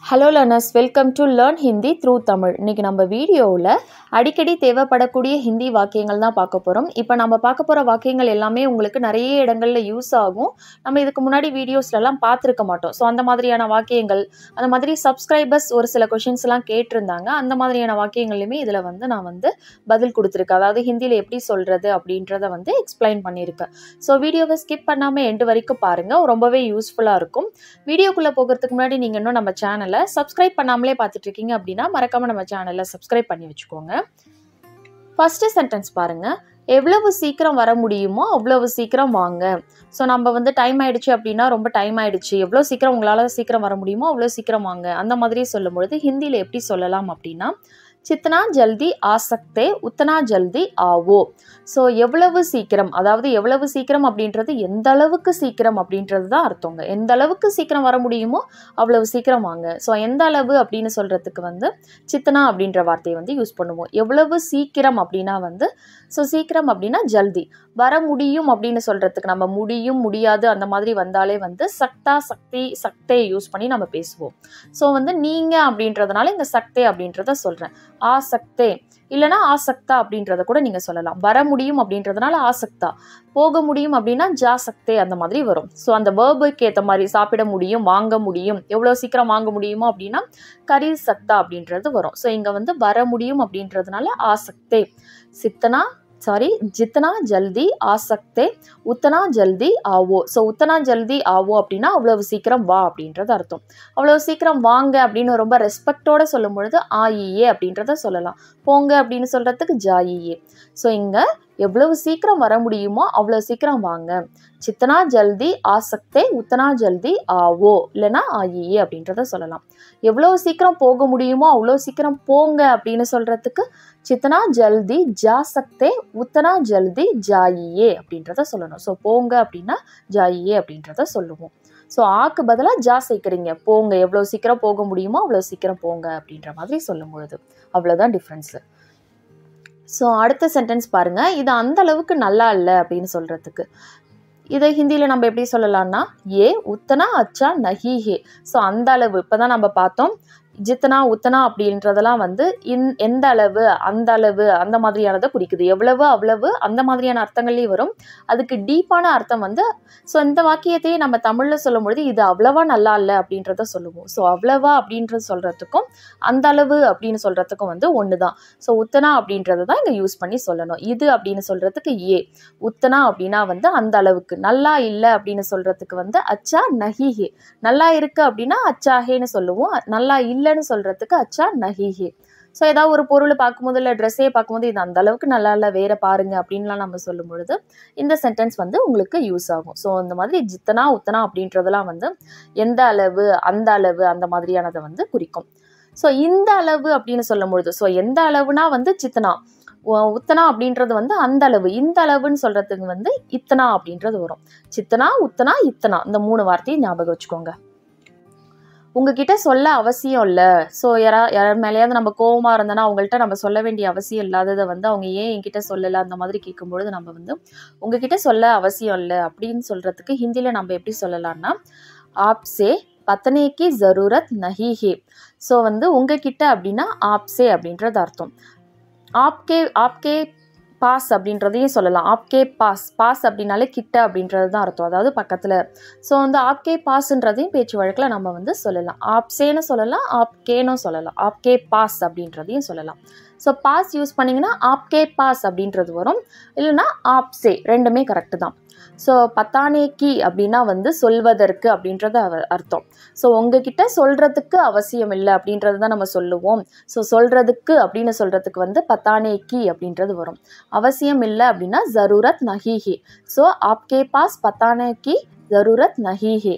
hello learners welcome to learn Hindi through Tamil இன்றைக்கி நம்ம வீடியோவில் அடிக்கடி தேவைப்படக்கூடிய ஹிந்தி வாக்கியங்கள் தான் பார்க்க போகிறோம் இப்போ நம்ம பார்க்க போகிற வாக்கியங்கள் எல்லாமே உங்களுக்கு நிறைய இடங்களில் யூஸ் ஆகும் நம்ம இதுக்கு முன்னாடி வீடியோஸ்லலாம் பார்த்துருக்க மாட்டோம் ஸோ அந்த மாதிரியான வாக்கியங்கள் அந்த மாதிரி சப்ஸ்கிரைபர்ஸ் ஒரு சில கொஷின்ஸ்லாம் கேட்டிருந்தாங்க அந்த மாதிரியான வாக்கியங்களையுமே இதில் வந்து நான் வந்து பதில் கொடுத்துருக்கேன் அதாவது ஹிந்தியில் எப்படி சொல்கிறது அப்படின்றத வந்து எக்ஸ்பிளைன் பண்ணியிருக்கேன் ஸோ வீடியோவை ஸ்கிப் பண்ணாமல் எண்டு வரைக்கும் பாருங்கள் ரொம்பவே யூஸ்ஃபுல்லாக இருக்கும் வீடியோக்குள்ளே போகிறதுக்கு முன்னாடி நீங்கள் இன்னும் நம்ம சேனலை சப்ஸ்கிரைப் பண்ணாமலே பார்த்துட்டு இருக்கீங்க அப்படின்னா மறக்காமல் நம்ம சேனலை சப்ஸ்கிரைப் பண்ணி வச்சுக்கோங்க ஃபஸ்ட்டு சென்டென்ஸ் பாருங்கள் எவ்வளவு சீக்கிரம் வர முடியுமோ அவ்வளவு சீக்கிரம் வாங்க ஸோ நம்ம வந்து டைம் ஆயிடுச்சு அப்படின்னா ரொம்ப டைம் ஆயிடுச்சு எவ்வளோ சீக்கிரம் உங்களால் சீக்கிரம் வர முடியுமோ அவ்வளோ சீக்கிரம் வாங்க அந்த மாதிரி சொல்லும் பொழுது ஹிந்தியில் எப்படி சொல்லலாம் அப்படின்னா சித்தனா ஜல்தி ஆ சக்தே உத்தனா ஜல்தி ஆவோ ஸோ எவ்வளவு சீக்கிரம் அதாவது எவ்வளவு சீக்கிரம் அப்படின்றது எந்த அளவுக்கு சீக்கிரம் அப்படின்றது தான் அர்த்தங்க எந்த அளவுக்கு சீக்கிரம் வர முடியுமோ அவ்வளவு சீக்கிரம் வாங்க ஸோ எந்த அளவு அப்படின்னு சொல்கிறதுக்கு வந்து சித்தனா அப்படின்ற வார்த்தையை வந்து யூஸ் பண்ணுவோம் எவ்வளவு சீக்கிரம் அப்படின்னா வந்து ஸோ சீக்கிரம் அப்படின்னா ஜல்தி வர முடியும் அப்படின்னு சொல்கிறதுக்கு நம்ம முடியும் முடியாது அந்த மாதிரி வந்தாலே வந்து சக்தா சக்தி சக்தே யூஸ் பண்ணி நம்ம பேசுவோம் ஸோ வந்து நீங்கள் அப்படின்றதுனால இங்கே சக்தே அப்படின்றத சொல்கிறேன் ஆசக்தே இல்லைனா ஆசக்தா அப்படின்றத கூட நீங்கள் சொல்லலாம் வர முடியும் அப்படின்றதுனால ஆசக்தா போக முடியும் அப்படின்னா ஜாசக்தே அந்த மாதிரி வரும் ஸோ அந்த வேர்புக்கு ஏற்ற மாதிரி சாப்பிட முடியும் வாங்க முடியும் எவ்வளோ சீக்கிரம் வாங்க முடியுமோ அப்படின்னா கரி சக்தா அப்படின்றது வரும் ஸோ இங்கே வந்து வர முடியும் அப்படின்றதுனால ஆசக்தே சித்தனா சாரி ஜித்தனா ஜல்தி ஆசக்தே உத்தனா ஜல்தி ஆவோ ஸோ உத்தனா ஜல்தி ஆவோ அப்படின்னா அவ்வளவு சீக்கிரம் வா அப்படின்றது அர்த்தம் அவ்வளவு சீக்கிரம் வாங்க அப்படின்னு ரொம்ப ரெஸ்பெக்டோட சொல்லும் பொழுது ஆயியே அப்படின்றத சொல்லலாம் போங்க அப்படின்னு சொல்கிறதுக்கு ஜாயியே ஸோ இங்கே எவ்வளவு சீக்கிரம் வர முடியுமோ அவ்வளோ சீக்கிரம் வாங்க சித்தனா ஜல்தி ஆசக்தே உத்தனா ஜல்தி ஆவோ இல்லைனா ஆயியே அப்படின்றத சொல்லலாம் எவ்வளோ சீக்கிரம் போக முடியுமோ அவ்வளோ சீக்கிரம் போங்க அப்படின்னு சொல்கிறதுக்கு சித்தனா ஜல்தி ஜா சக்தே உத்தனா ஜல்தி ஜாயியே அப்படின்றத சொல்லணும் ஸோ போங்க அப்படின்னா ஜாயியே அப்படின்றத சொல்லுவோம் ஸோ ஆக்கு பதிலாக ஜா சேர்க்குறீங்க போங்க எவ்வளோ சீக்கிரம் போக முடியுமோ அவ்வளோ சீக்கிரம் போங்க அப்படின்ற மாதிரி சொல்லும் பொழுது அவ்வளோதான் டிஃப்ரென்ஸு ஸோ அடுத்த சென்டென்ஸ் பாருங்கள் இது அந்த அளவுக்கு நல்லா இல்லை அப்படின்னு சொல்கிறதுக்கு இதை ஹிந்தியில் நம்ம எப்படி சொல்லலாம்னா ஏ உத்தனா அச்சா நஹி ஹே ஸோ அந்த அளவு இப்போ தான் நம்ம பார்த்தோம் ஜித்தனா உத்தனா அப்படின்றதெல்லாம் வந்து இன் எந்த அளவு அந்த அளவு அந்த மாதிரியானதை குறிக்குது எவ்வளவு அவ்வளவு அந்த மாதிரியான அர்த்தங்கள்லேயும் வரும் அதுக்கு டீப்பான அர்த்தம் வந்து ஸோ இந்த வாக்கியத்தையே நம்ம தமிழில் சொல்லும் பொழுது இது அவ்வளவா நல்லா இல்லை அப்படின்றத சொல்லுவோம் ஸோ அவ்வளவா அப்படின்றது சொல்கிறதுக்கும் அந்த அளவு அப்படின்னு சொல்கிறதுக்கும் வந்து ஒன்று தான் ஸோ உத்தனா அப்படின்றத தான் இங்கே யூஸ் பண்ணி சொல்லணும் இது அப்படின்னு சொல்கிறதுக்கு ஏ உத்தனா அப்படின்னா வந்து அந்த அளவுக்கு நல்லா இல்லை அப்படின்னு சொல்கிறதுக்கு வந்து அச்சா நஹிஹே நல்லா இருக்குது அப்படின்னா அச்சாஹேன்னு சொல்லுவோம் நல்லா இல்லைன்னு சொல்கிறதுக்கு அச்சா நஹிஹே ஸோ ஏதாவது ஒரு பொருளை பார்க்கும்போது இல்லை ட்ரெஸ்ஸே பார்க்கும்போது இது அந்த அளவுக்கு நல்லா இல்லை வேற பாருங்க அப்படின்லாம் நம்ம சொல்லும் பொழுது இந்த சென்டென்ஸ் வந்து உங்களுக்கு யூஸ் ஆகும் ஸோ இந்த மாதிரி ஜித்தனா உத்தனா அப்படின்றதெல்லாம் வந்து எந்த அளவு அந்த அளவு அந்த மாதிரியானதை வந்து குறிக்கும் ஸோ இந்த அளவு அப்படின்னு சொல்லும் பொழுது ஸோ எந்த அளவுனா வந்து சித்தனா உத்தனா அப்படின்றது வந்து அந்த அளவு இந்த அளவுன்னு சொல்கிறதுக்கு வந்து இத்தனா அப்படின்றது வரும் சித்தனா உத்தனா இத்தனா இந்த மூணு வார்த்தையை ஞாபகம் வச்சுக்கோங்க உங்ககிட்ட சொல்ல அவசியம் இல்லை ஸோ யாரா யார் மேலேயாவது நம்ம கோவமாக இருந்தோன்னா அவங்கள்ட்ட நம்ம சொல்ல வேண்டிய அவசியம் இல்லாததை வந்து அவங்க ஏன் என்கிட்ட சொல்லலை அந்த மாதிரி கேட்கும்பொழுது நம்ம வந்து உங்ககிட்ட சொல்ல அவசியம் இல்லை அப்படின்னு சொல்கிறதுக்கு ஹிந்தியில் நம்ம எப்படி சொல்லலாம்னா ஆப்ஸே பத்தனேக்கு ஜரூரத் நஹி ஹே ஸோ வந்து உங்ககிட்ட அப்படின்னா ஆப்ஸே அப்படின்றது அர்த்தம் ஆப்கே ஆப்கே பாஸ் அப்படின்றதையும் சொல்லலாம் ஆப்கே பாஸ் பாஸ் அப்படின்னாலே கிட்ட அப்படின்றது தான் அர்த்தம் அதாவது பக்கத்தில் ஸோ வந்து ஆப்கே பாஸ்ன்றதையும் பேச்சு வழக்கில் நம்ம வந்து சொல்லலாம் ஆப்சேன்னு சொல்லலாம் ஆப்கேனும் சொல்லலாம் ஆப்கே பாஸ் அப்படின்றதையும் சொல்லலாம் ஸோ பாஸ் யூஸ் பண்ணிங்கன்னா ஆப்கே பாஸ் அப்படின்றது வரும் இல்லைன்னா ஆப்சே ரெண்டுமே கரெக்டு தான் ஸோ பத்தானேக்கி அப்படின்னா வந்து சொல்வதற்கு அப்படின்றது அர்த்தம் ஸோ உங்ககிட்ட சொல்கிறதுக்கு அவசியம் இல்லை அப்படின்றது தான் நம்ம சொல்லுவோம் ஸோ சொல்கிறதுக்கு அப்படின்னு சொல்கிறதுக்கு வந்து பத்தானேக்கி அப்படின்றது வரும் அவசியம் இல்லை அப்படின்னா ஜரூரத் நஹிஹே ஸோ ஆப்கே பாஸ் பத்தானேக்கி ஜரூரத் நஹிஹே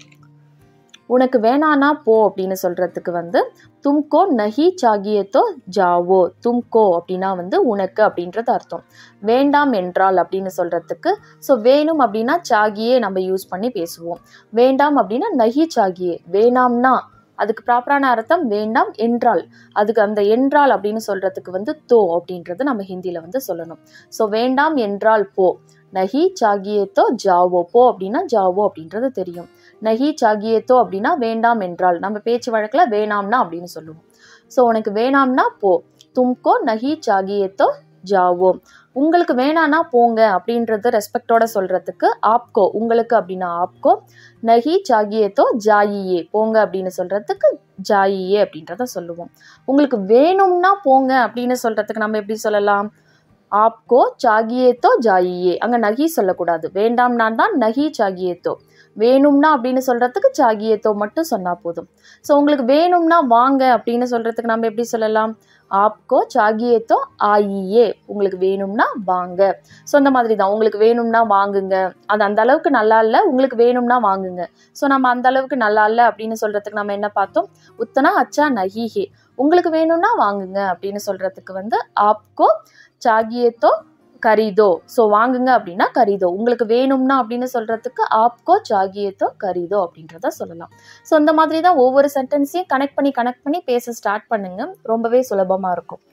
உனக்கு வேணானா போ அப்படின்னு சொல்கிறதுக்கு வந்து தும்கோ நஹி சாகியத்தோ ஜாவோ தும்கோ அப்படின்னா வந்து உனக்கு அப்படின்றது அர்த்தம் வேண்டாம் என்றால் அப்படின்னு சொல்கிறதுக்கு ஸோ வேணும் அப்படின்னா சாகியே நம்ம யூஸ் பண்ணி பேசுவோம் வேண்டாம் அப்படின்னா நஹி சாகியே வேணாம்னா அதுக்கு ப்ராப்பரான அர்த்தம் வேண்டாம் என்றால் அதுக்கு அந்த என்றால் அப்படின்னு சொல்கிறதுக்கு வந்து தோ அப்படின்றது நம்ம ஹிந்தியில் வந்து சொல்லணும் ஸோ வேண்டாம் என்றால் போ நஹி சாகியத்தோ ஜாவோ போ அப்படின்னா ஜாவோ அப்படின்றது தெரியும் நஹி சாகியேத்தோ அப்படின்னா வேண்டாம் என்றால் நம்ம பேச்சு வழக்கில் வேணாம்னா அப்படின்னு சொல்லுவோம் ஸோ உனக்கு வேணாம்னா போ தும்கோ நஹி சாகியேத்தோ ஜாவோ உங்களுக்கு வேணான்னா போங்க அப்படின்றது ரெஸ்பெக்டோட சொல்கிறதுக்கு ஆப்கோ உங்களுக்கு அப்படின்னா ஆப்கோ நஹி சாகியேத்தோ ஜாயியே போங்க அப்படின்னு சொல்கிறதுக்கு ஜாயியே அப்படின்றத சொல்லுவோம் உங்களுக்கு வேணும்னா போங்க அப்படின்னு சொல்கிறதுக்கு நம்ம எப்படி சொல்லலாம் ஆப்கோ சாகியேத்தோ ஜாயியே அங்கே நகி சொல்லக்கூடாது வேண்டாம்னா தான் நகி சாகியேத்தோ வேணும்னா அப்படின்னு சொல்கிறதுக்கு சாகியேத்தோ மட்டும் சொன்னால் போதும் ஸோ உங்களுக்கு வேணும்னா வாங்க அப்படின்னு சொல்கிறதுக்கு நம்ம எப்படி சொல்லலாம் ஆப்கோ சாகியேத்தோ ஆயியே உங்களுக்கு வேணும்னா வாங்க ஸோ அந்த மாதிரி தான் உங்களுக்கு வேணும்னா வாங்குங்க அது அந்த அளவுக்கு நல்லா இல்லை உங்களுக்கு வேணும்னா வாங்குங்க ஸோ நம்ம அந்த அளவுக்கு நல்லா இல்லை அப்படின்னு சொல்கிறதுக்கு நம்ம என்ன பார்த்தோம் உத்தனா அச்சா நஹிஹே உங்களுக்கு வேணும்னா வாங்குங்க அப்படின்னு சொல்கிறதுக்கு வந்து ஆப்கோ சாகியேத்தோ கரிதோ ஸோ வாங்குங்க அப்படின்னா கரிதோ உங்களுக்கு வேணும்னா அப்படின்னு சொல்கிறதுக்கு ஆப்கோ சாகியேத்தோ கரிதோ அப்படின்றத சொல்லலாம் ஸோ இந்த மாதிரி தான் ஒவ்வொரு சென்டென்ஸையும் கனெக்ட் பண்ணி கனெக்ட் பண்ணி பேச ஸ்டார்ட் பண்ணுங்க ரொம்பவே சுலபமாக இருக்கும்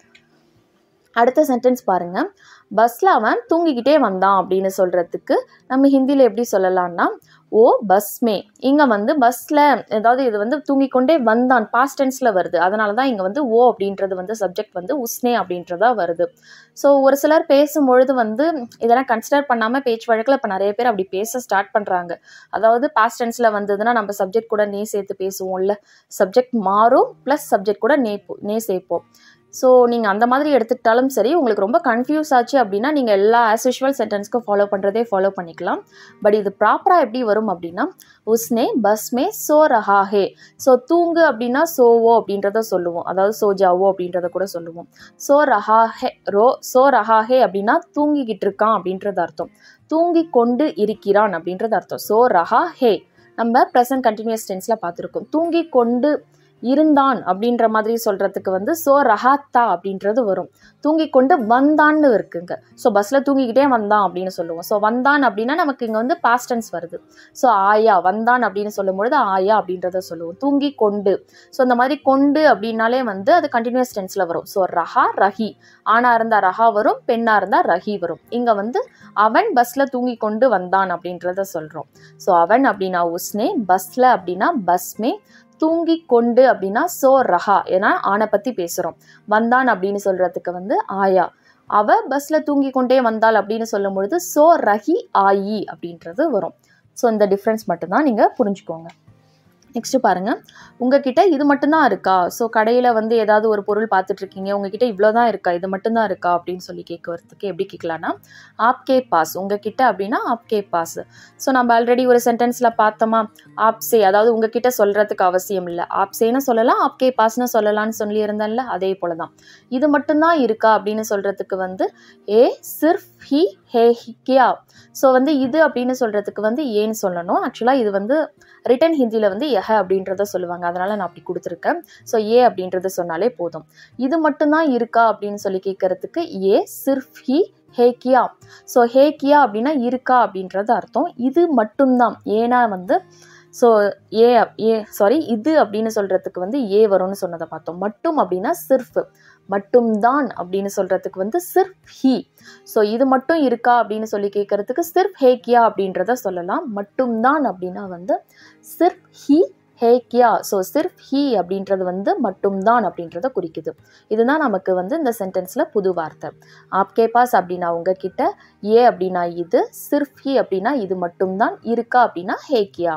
அடுத்த சென்டென்ஸ் பாருங்க பஸ்ல அவன் தூங்கிக்கிட்டே வந்தான் அப்படின்னு சொல்றதுக்கு நம்ம ஹிந்தியில் எப்படி சொல்லலாம்னா ஓ பஸ்மே இங்கே வந்து பஸ்ஸில் ஏதாவது இது வந்து தூங்கிக்கொண்டே வந்தான் பாஸ்ட் டென்ஸில் வருது அதனால தான் இங்கே வந்து ஓ அப்படின்றது வந்து சப்ஜெக்ட் வந்து உஸ்னே அப்படின்றதா வருது ஸோ ஒரு சிலர் பேசும்பொழுது வந்து இதெல்லாம் கன்சிடர் பண்ணாமல் பேச்சு வழக்கில் இப்போ நிறைய பேர் அப்படி பேச ஸ்டார்ட் பண்ணுறாங்க அதாவது பாஸ்ட் டென்ஸில் வந்ததுன்னா நம்ம சப்ஜெக்ட் கூட நே சேர்த்து பேசுவோம்ல சப்ஜெக்ட் மாறும் ப்ளஸ் சப்ஜெக்ட் கூட நே நே சேர்ப்போம் ஸோ நீங்கள் அந்த மாதிரி எடுத்துக்கிட்டாலும் சரி உங்களுக்கு ரொம்ப கன்ஃபியூஸ் ஆச்சு அப்படின்னா நீங்கள் எல்லா ஆஸ் யூஷுவல் சென்டென்ஸ்க்கும் ஃபாலோ பண்ணுறதே ஃபாலோ பண்ணிக்கலாம் பட் இது ப்ராப்பராக எப்படி வரும் அப்படின்னா உஸ்னே பஸ்மே சோ ரஹா ஹே ஸோ தூங்கு அப்படின்னா சோவோ அப்படின்றத சொல்லுவோம் அதாவது சோஜாவோ அப்படின்றத கூட சொல்லுவோம் சோ ரஹா ஹே ரோ சோ ரஹா ஹே அப்படின்னா தூங்கிக்கிட்டு இருக்கான் அப்படின்றது அர்த்தம் தூங்கி கொண்டு இருக்கிறான் அப்படின்றது அர்த்தம் சோ ரஹா ஹே நம்ம ப்ரெசன்ட் கண்டினியூஸ் டென்ஸில் பார்த்துருக்கோம் தூங்கி கொண்டு இருந்தான் அப்படின்ற மாதிரி சொல்கிறதுக்கு வந்து சோ ரஹாத்தா அப்படின்றது வரும் தூங்கி கொண்டு வந்தான்னு இருக்குங்க ஸோ பஸ்ஸில் தூங்கிக்கிட்டே வந்தான் அப்படின்னு சொல்லுவோம் ஸோ வந்தான் அப்படின்னா நமக்கு இங்கே வந்து பாஸ்டன்ஸ் வருது ஸோ ஆயா வந்தான் அப்படின்னு சொல்லும் பொழுது ஆயா அப்படின்றத சொல்லுவோம் தூங்கி கொண்டு ஸோ இந்த மாதிரி கொண்டு அப்படின்னாலே வந்து அது கண்டினியூஸ் டென்ஸில் வரும் ஸோ ரஹா ரஹி ஆணாக இருந்தால் ரஹா வரும் பெண்ணாக இருந்தால் ரஹி வரும் இங்கே வந்து அவன் பஸ்ஸில் தூங்கி கொண்டு வந்தான் அப்படின்றத சொல்கிறோம் ஸோ அவன் அப்படின்னா உஸ்னே பஸ்ஸில் அப்படின்னா பஸ்மே தூங்கி கொண்டு அப்படின்னா சோ ரஹா ஏன்னா ஆணை பற்றி பேசுகிறோம் வந்தான் அப்படின்னு சொல்கிறதுக்கு வந்து ஆயா அவ பஸ்ஸில் தூங்கி கொண்டே வந்தாள் அப்படின்னு சொல்லும் பொழுது சோ ரஹி ஆயி அப்படின்றது வரும் ஸோ இந்த டிஃப்ரென்ஸ் மட்டும்தான் நீங்கள் புரிஞ்சுக்கோங்க நெக்ஸ்ட் பாருங்க உங்ககிட்ட இது மட்டும்தான் இருக்கா ஸோ கடையில் வந்து ஏதாவது ஒரு பொருள் பார்த்துட்டு இருக்கீங்க உங்ககிட்ட இவ்வளோ தான் இருக்கா இது மட்டும்தான் இருக்கா அப்படின்னு சொல்லி கேட்கறதுக்கு எப்படி கேட்கலான்னா ஆப்கே பாஸ் உங்ககிட்ட அப்படின்னா ஆப்கே பாஸ் ஸோ நம்ம ஆல்ரெடி ஒரு சென்டென்ஸில் பார்த்தோமா ஆப்சே அதாவது உங்ககிட்ட சொல்கிறதுக்கு அவசியம் இல்லை ஆப்சேன்னு சொல்லலாம் ஆப்கே பாஸ்னு சொல்லலாம்னு சொல்லியிருந்தேன்ல அதே போல தான் இது மட்டும்தான் இருக்கா அப்படின்னு சொல்கிறதுக்கு வந்து ஏ சிர்ஃப் ஹி ஹே கியா ஸோ வந்து இது அப்படின்னு சொல்கிறதுக்கு வந்து ஏன்னு சொல்லணும் ஆக்சுவலாக இது வந்து ரிட்டன் ஹிந்தியில் வந்து எஹ அப்படின்றத சொல்லுவாங்க அதனால் நான் அப்படி கொடுத்துருக்கேன் ஸோ ஏ அப்படின்றத சொன்னாலே போதும் இது மட்டும்தான் இருக்கா அப்படின்னு சொல்லி கேட்குறதுக்கு ஏ சிர்ஃப் ஹி ஹேக்கியா ஸோ ஹேக்கியா அப்படின்னா இருக்கா அப்படின்றது அர்த்தம் இது மட்டும்தான் ஏன்னா வந்து ஸோ ஏ ஏ சாரி இது அப்படின்னு சொல்கிறதுக்கு வந்து ஏ வரும்னு சொன்னதை பார்த்தோம் மட்டும் அப்படின்னா சிர்ஃப் மட்டும்தான் அப்படின்னு சொல்கிறதுக்கு வந்து சிர்ஃப் ஹி ஸோ இது மட்டும் இருக்கா அப்படின்னு சொல்லி கேட்குறதுக்கு சிர்ஃப் ஹேக்கியா அப்படின்றத சொல்லலாம் மட்டும்தான் அப்படின்னா வந்து சிர்ஃப் ஹி ஹேக்கியா ஸோ சிர்ஃப் ஹி அப்படின்றது வந்து மட்டும்தான் அப்படின்றத குறிக்குது இதுதான் நமக்கு வந்து இந்த சென்டென்ஸில் புது வார்த்தை ஆப்கே பாஸ் அப்படின்னா உங்ககிட்ட ஏ அப்படின்னா இது சிர்ஃப் ஹி அப்படின்னா இது மட்டும்தான் இருக்கா அப்படின்னா ஹேக்கியா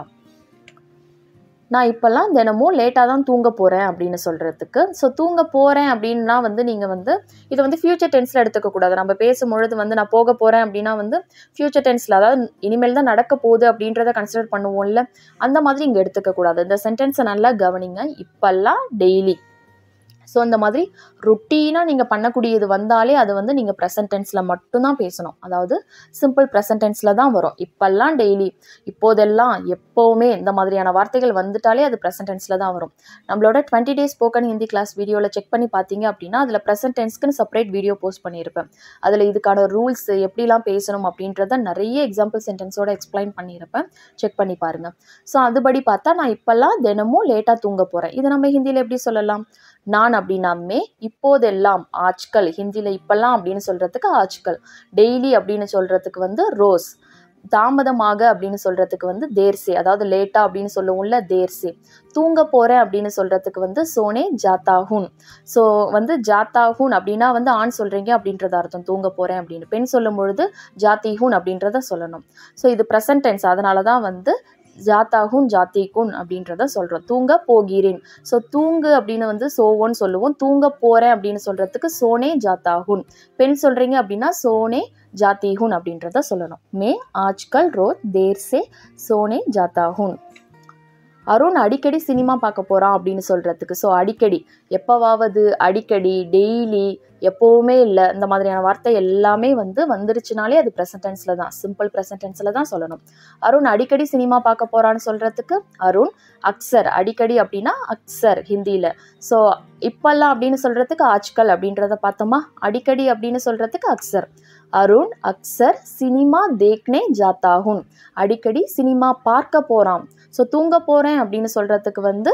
நான் இப்போல்லாம் தினமும் லேட்டாக தான் தூங்க போகிறேன் அப்படின்னு சொல்கிறதுக்கு ஸோ தூங்க போகிறேன் அப்படின்னா வந்து நீங்கள் வந்து இதை வந்து ஃப்யூச்சர் டென்ஸில் எடுத்துக்கக்கூடாது நம்ம பேசும்பொழுது வந்து நான் போக போகிறேன் அப்படின்னா வந்து ஃப்யூச்சர் டென்ஸில் அதாவது இனிமேல் தான் நடக்க போகுது அப்படின்றத கன்சிடர் பண்ணுவோம்ல அந்த மாதிரி இங்கே எடுத்துக்கக்கூடாது இந்த சென்டென்ஸை நல்லா கவனிங்க இப்போல்லாம் டெய்லி ஸோ இந்த மாதிரி ருட்டீனாக நீங்கள் பண்ணக்கூடியது வந்தாலே அது வந்து நீங்கள் ப்ரெசன்ட் டென்ஸில் மட்டும்தான் பேசணும் அதாவது சிம்பிள் ப்ரெசன்ட் டென்ஸில் தான் வரும் இப்போல்லாம் டெய்லி இப்போதெல்லாம் எப்போவுமே இந்த மாதிரியான வார்த்தைகள் வந்துட்டாலே அது ப்ரெசன்ட் டென்ஸில் தான் வரும் நம்மளோட twenty days spoken Hindi class வீடியோவில் செக் பண்ணி பார்த்தீங்க அப்படின்னா அதில் ப்ரெசன்ட் டென்ஸ்க்குன்னு செப்பரேட் வீடியோ போஸ்ட் பண்ணியிருப்பேன் அதில் இதுக்கான ரூல்ஸ் எப்படிலாம் பேசணும் அப்படின்றத நிறைய எக்ஸாம்பிள் சென்டென்ஸோட எக்ஸ்பிளைன் பண்ணியிருப்பேன் செக் பண்ணி பாருங்கள் ஸோ அதுபடி பார்த்தா நான் இப்போல்லாம் தினமும் லேட்டாக தூங்க போகிறேன் இதை நம்ம ஹிந்தியில் எப்படி சொல்லலாம் நான் அப்படின்னாமே இப்போதெல்லாம் ஆட்கள் ஹிந்தியில் இப்போல்லாம் அப்படின்னு சொல்கிறதுக்கு ஆட்கள் டெய்லி அப்படின்னு சொல்கிறதுக்கு வந்து ரோஸ் தாமதமாக அப்படின்னு சொல்கிறதுக்கு வந்து தேர்சே அதாவது லேட்டா அப்படின்னு சொல்லுவோம்ல தேர்சே தூங்க போகிறேன் அப்படின்னு சொல்கிறதுக்கு வந்து சோனே ஜாத்தாஹூன் ஸோ வந்து ஜாத்தாஹூன் அப்படின்னா வந்து ஆண் சொல்கிறீங்க அப்படின்றத அர்த்தம் தூங்க போகிறேன் அப்படின்னு பெண் சொல்லும் பொழுது ஜாத்திஹூன் அப்படின்றத சொல்லணும் ஸோ இது ப்ரெசன்ட் டென்ஸ் அதனால தான் வந்து ஜாத்தாகும் ஜாத்திகுன் அப்படின்றத சொல்கிறோம் தூங்க போகிறேன் ஸோ தூங்கு அப்படின்னு வந்து சோவோன்னு சொல்லுவோம் தூங்க போகிறேன் அப்படின்னு சொல்கிறதுக்கு சோனே ஜாத்தாகுன் பெண் சொல்கிறீங்க அப்படின்னா சோனே ஜாத்திஹுன் அப்படின்றத சொல்லணும் மே ஆஜ்கல் ரோத் தேர் சே சோனே ஜாத்தாகுன் அருண் அடிக்கடி சினிமா பார்க்க போகிறான் அப்படின்னு சொல்கிறதுக்கு ஸோ அடிக்கடி எப்போவாவது அடிக்கடி டெய்லி எப்போவுமே இல்லை இந்த மாதிரியான வார்த்தை எல்லாமே வந்து வந்துருச்சுனாலே அது ப்ரெசன்ட் டென்ஸில் தான் சிம்பிள் ப்ரெசன்ட் டென்ஸில் தான் சொல்லணும் அருண் அடிக்கடி சினிமா பார்க்க போகிறான்னு சொல்கிறதுக்கு அருண் அக்சர் அடிக்கடி அப்படின்னா அக்சர் ஹிந்தியில் ஸோ இப்போல்லாம் அப்படின்னு சொல்கிறதுக்கு ஆஜ்கல் அப்படின்றத பார்த்தோமா அடிக்கடி அப்படின்னு சொல்கிறதுக்கு அக்சர் அருண் அக்சர் சினிமா தேக்னே ஜாத்தாகுன் அடிக்கடி சினிமா பார்க்க போகிறான் ஸோ தூங்க போகிறேன் அப்படின்னு சொல்கிறதுக்கு வந்து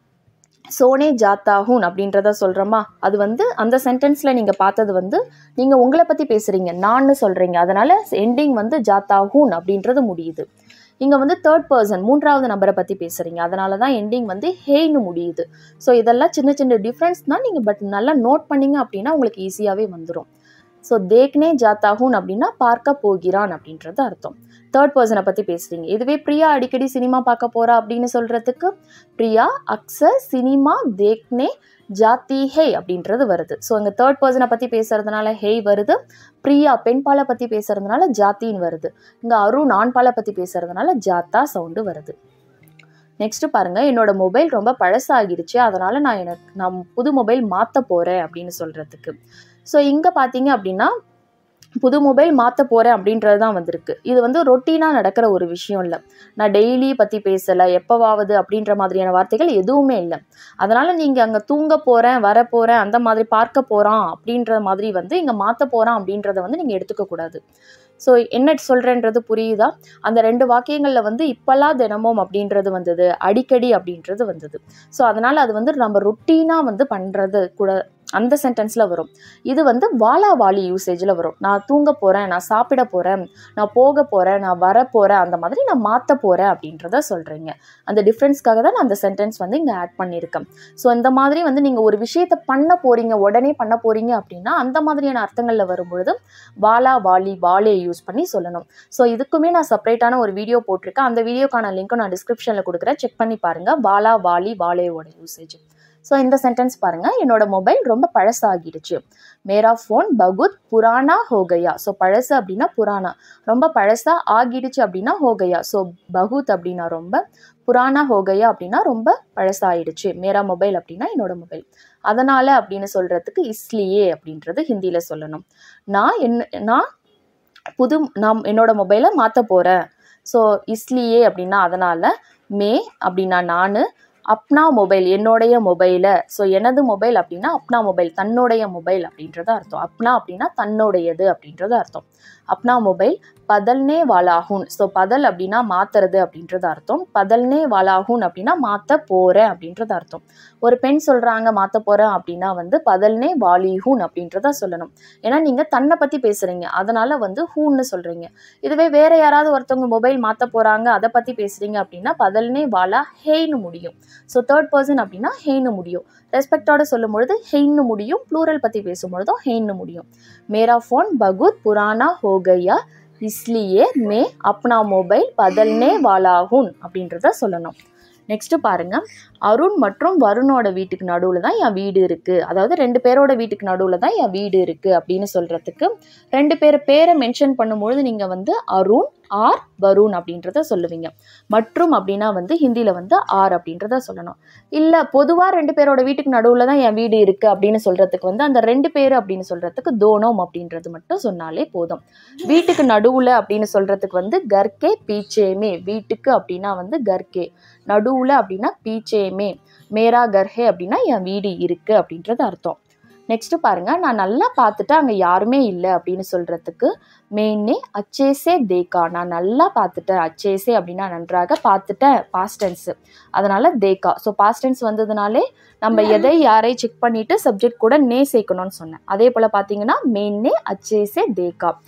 சோனே ஜாத்தாகுன் அப்படின்றத சொல்கிறோமா அது வந்து அந்த சென்டென்ஸில் நீங்கள் பார்த்தது வந்து நீங்கள் உங்களை பற்றி பேசுகிறீங்க நான்னு சொல்கிறீங்க அதனால் எண்டிங் வந்து ஜாத்தாகுன் அப்படின்றது முடியுது இங்கே வந்து தேர்ட் பர்சன் மூன்றாவது நபரை பற்றி பேசுகிறீங்க அதனால தான் எண்டிங் வந்து ஹேன்னு முடியுது ஸோ இதெல்லாம் சின்ன சின்ன டிஃப்ரென்ஸ் தான் நீங்கள் பட் நல்லா நோட் பண்ணீங்க அப்படின்னா உங்களுக்கு ஈஸியாகவே வந்துடும் ஸோ தேக்னே ஜாத்தாகுன் அப்படின்னா பார்க்க போகிறான் அப்படின்றது அர்த்தம் தேர்ட் பர்சனை பற்றி பேசுகிறீங்க இதுவே பிரியா அடிக்கடி சினிமா பார்க்க போகிறா அப்படின்னு சொல்கிறதுக்கு பிரியா அக்சர் சினிமா தேக்னே ஜாத்தி ஹே அப்படின்றது வருது ஸோ இங்கே தேர்ட் பர்சனை பற்றி பேசுறதுனால ஹேய் வருது பிரியா பெண்பாலை பற்றி பேசுறதுனால ஜாத்தின்னு வருது இங்கே அருண் ஆண்பாலை பற்றி பேசுறதுனால ஜாத்தா சவுண்டு வருது நெக்ஸ்ட் பாருங்க என்னோட மொபைல் ரொம்ப பழசாகிடுச்சு அதனால நான் எனக்கு நான் புது மொபைல் மாற்ற போகிறேன் அப்படின்னு சொல்கிறதுக்கு ஸோ இங்கே பார்த்தீங்க அப்படின்னா புது மொபைல் மாற்ற போகிறேன் அப்படின்றது தான் வந்திருக்கு இது வந்து ரொட்டீனாக நடக்கிற ஒரு விஷயம் இல்லை நான் டெய்லி பற்றி பேசலை எப்போவாவது அப்படின்ற மாதிரியான வார்த்தைகள் எதுவுமே இல்லை அதனால் நீங்கள் அங்கே தூங்க போகிறேன் வர போகிறேன் அந்த மாதிரி பார்க்க போகிறான் அப்படின்ற மாதிரி வந்து இங்கே மாற்ற போகிறான் அப்படின்றத வந்து நீங்கள் எடுத்துக்கக்கூடாது ஸோ என்ன சொல்கிறேன்றது புரியுதா அந்த ரெண்டு வாக்கியங்களில் வந்து இப்போல்லாம் தினமும் அப்படின்றது வந்தது அடிக்கடி அப்படின்றது வந்தது ஸோ அதனால் அது வந்து நம்ம ரொட்டீனாக வந்து பண்ணுறது கூட அந்த சென்டென்ஸில் வரும் இது வந்து வாலா வாலி யூசேஜில் வரும் நான் தூங்க போகிறேன் நான் சாப்பிட போகிறேன் நான் போக போகிறேன் நான் வர போகிறேன் அந்த மாதிரி நான் மாற்ற போகிறேன் அப்படின்றத சொல்கிறீங்க அந்த டிஃப்ரென்ஸ்க்காக தான் நான் அந்த சென்டென்ஸ் வந்து இங்கே ஆட் பண்ணியிருக்கேன் ஸோ இந்த மாதிரி வந்து நீங்கள் ஒரு விஷயத்தை பண்ண போகிறீங்க உடனே பண்ண போகிறீங்க அப்படின்னா அந்த மாதிரியான அர்த்தங்களில் வரும்பொழுது வாலா வாலி வாலே யூஸ் பண்ணி சொல்லணும் ஸோ இதுக்குமே நான் செப்பரேட்டான ஒரு வீடியோ போட்டிருக்கேன் அந்த வீடியோக்கான லிங்க்கும் நான் டிஸ்கிரிப்ஷனில் கொடுக்குறேன் செக் பண்ணி பாருங்கள் வாலா வாலி வாலேவோட யூசேஜ் ஸோ இந்த சென்டென்ஸ் பாருங்க என்னோட மொபைல் ரொம்ப பழசாகிடுச்சு மேரா ஃபோன் பகுத் புராணா ஹோகையா ஸோ பழசு அப்படின்னா புராணா ரொம்ப பழசா ஆகிடுச்சு அப்படின்னா ஹோகையா ஸோ பகுத் அப்படின்னா ரொம்ப புராணா ஹோகையா அப்படின்னா ரொம்ப பழசாயிடுச்சு மேரா மொபைல் அப்படின்னா என்னோட மொபைல் அதனால அப்படின்னு சொல்றதுக்கு இஸ்லியே அப்படின்றது ஹிந்தியில் சொல்லணும் நான் என்ன நான் புது நான் என்னோட மொபைலை மாற்ற போகிறேன் ஸோ இஸ்லியே அப்படின்னா அதனால் மே அப்படின்னா நான் அப்னா மொபைல் என்னுடைய மொபைலை ஸோ எனது மொபைல் அப்படின்னா அப்னா மொபைல் தன்னுடைய மொபைல் அப்படின்றது அர்த்தம் அப்னா அப்படின்னா தன்னுடையது அப்படின்றது அர்த்தம் அப்னா மொபைல் பதல்னே வாலாகுன் ஸோ பதல் அப்படின்னா மாத்துறது அப்படின்றது அர்த்தம் பதல்னே வாலாகுன் அப்படின்னா மாற்ற போகிறேன் அப்படின்றது அர்த்தம் ஒரு பெண் சொல்கிறாங்க மாற்ற போகிறேன் அப்படின்னா வந்து பதல்னே வாலிஹூன் அப்படின்றத சொல்லணும் ஏன்னா நீங்கள் தன்னை பற்றி பேசுகிறீங்க அதனால் வந்து ஹூன்னு சொல்கிறீங்க இதுவே வேறு யாராவது ஒருத்தவங்க மொபைல் மாற்ற போகிறாங்க அதை பற்றி பேசுகிறீங்க அப்படின்னா பதல்னே வாலா ஹேன்னு முடியும் ஸோ தேர்ட் பர்சன் அப்படின்னா ஹேன்னு முடியும் ரெஸ்பெக்டோட சொல்லும் பொழுது ஹெய்ன்னு முடியும் ப்ளூரல் பற்றி பேசும்பொழுதும் ஹெய்ன்னு முடியும் மேரா ஃபோன் பகுத் புராணா ஹோகையா இஸ்லியே மே அப்னா மொபைல் பதல்னே வாலாகுன் அப்படின்றத சொல்லணும் நெக்ஸ்ட் பாருங்க அருண் மற்றும் வருணோட வீட்டுக்கு நடுவில் தான் என் வீடு இருக்கு அதாவது ரெண்டு பேரோட வீட்டுக்கு நடுவில் தான் என் வீடு இருக்கு அப்படின்னு சொல்றதுக்கு ரெண்டு பேர் பேரை மென்ஷன் பண்ணும்பொழுது நீங்க வந்து அருண் ஆர் வருண் அப்படின்றத சொல்லுவீங்க மற்றும் அப்படின்னா வந்து ஹிந்தியில் வந்து ஆர் அப்படின்றத சொல்லணும் இல்லை பொதுவாக ரெண்டு பேரோட வீட்டுக்கு நடுவில் தான் என் வீடு இருக்குது அப்படின்னு சொல்கிறதுக்கு வந்து அந்த ரெண்டு பேர் அப்படின்னு சொல்கிறதுக்கு தோனோம் அப்படின்றது மட்டும் சொன்னாலே போதும் வீட்டுக்கு நடுவில் அப்படின்னு சொல்கிறதுக்கு வந்து கர்கே பீச்சேமே வீட்டுக்கு அப்படின்னா வந்து கர்கே நடுவில் அப்படின்னா பீச்சேமே மேரா கர்ஹே அப்படின்னா என் வீடு இருக்குது அப்படின்றது அர்த்தம் நெக்ஸ்ட் பாருங்க நான் நல்லா பார்த்துட்டு அங்கே யாருமே இல்லை அப்படின்னு சொல்றதுக்கு மெயின்னே அச்சேசே தேக்கா நான் நல்லா பார்த்துட்டேன் அச்சேசே அப்படின்னா நன்றாக பார்த்துட்டேன் பாஸ்டென்ஸ் அதனால தேக்கா ஸோ பாஸ்டென்ஸ் வந்ததுனாலே நம்ம எதை யாரை செக் பண்ணிட்டு சப்ஜெக்ட் கூட நே சேர்க்கணும்னு சொன்னேன் அதே போல் பார்த்தீங்கன்னா மெயின்னே அச்சேசே தேக்கா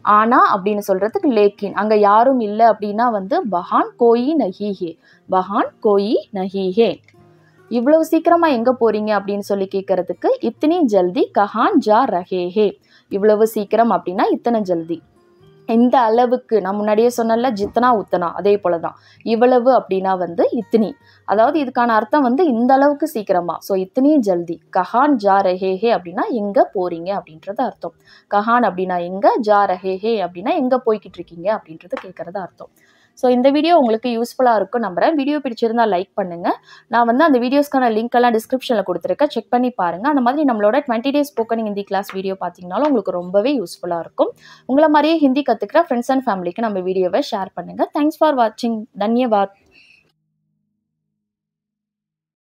ஆனா அப்படின்னு சொல்றதுக்கு லேக்கின் அங்க யாரும் இல்லை அப்படின்னா வந்து பஹான் கோயி நஹீஹே பஹான் கோயி நஹீஹே இவ்வளவு சீக்கிரமா எங்க போறீங்க அப்படின்னு சொல்லி கேட்கறதுக்கு இத்தனி ஜல்தி கஹான் ஜா ரஹேஹே இவ்வளவு சீக்கிரம் அப்படின்னா இத்தனை ஜல்தி இந்த அளவுக்கு நான் முன்னாடியே சொன்னல ஜித்தனா உத்தனா அதே போலதான் இவ்வளவு அப்படின்னா வந்து இத்தினி அதாவது இதுக்கான அர்த்தம் வந்து இந்த அளவுக்கு சீக்கிரமா ஸோ இத்தினி ஜல்தி கஹான் ஜா ரஹேஹே அப்படின்னா எங்க போறீங்க அப்படின்றது அர்த்தம் கஹான் அப்படின்னா எங்க ஜா ரஹேஹே அப்படின்னா எங்க போய்கிட்டு இருக்கீங்க அப்படின்றது கேட்கறது அர்த்தம் ஸோ இந்த வீடியோ உங்களுக்கு யூஸ்ஃபுல்லாக இருக்கும் நம்புறேன் வீடியோ பிடிச்சிருந்தா லைக் பண்ணுங்க நான் வந்து அந்த வீடியோஸ்க்கான லிங்க் எல்லாம் டிஸ்கிரிப்ஷனில் கொடுத்துருக்கேன் செக் பண்ணி பாருங்க அந்த மாதிரி நம்மளோட twenty days spoken Hindi class video பார்த்தீங்கனாலும் உங்களுக்கு ரொம்பவே யூஸ்ஃபுல்லாக இருக்கும் உங்களை மாதிரியே ஹிந்தி கற்றுக்கிற ஃப்ரெண்ட்ஸ் அண்ட் ஃபேமிலிக்கு நம்ம வீடியோவை ஷேர் பண்ணுங்க தேங்க்ஸ் ஃபார் வாட்சிங் தன்யவாத்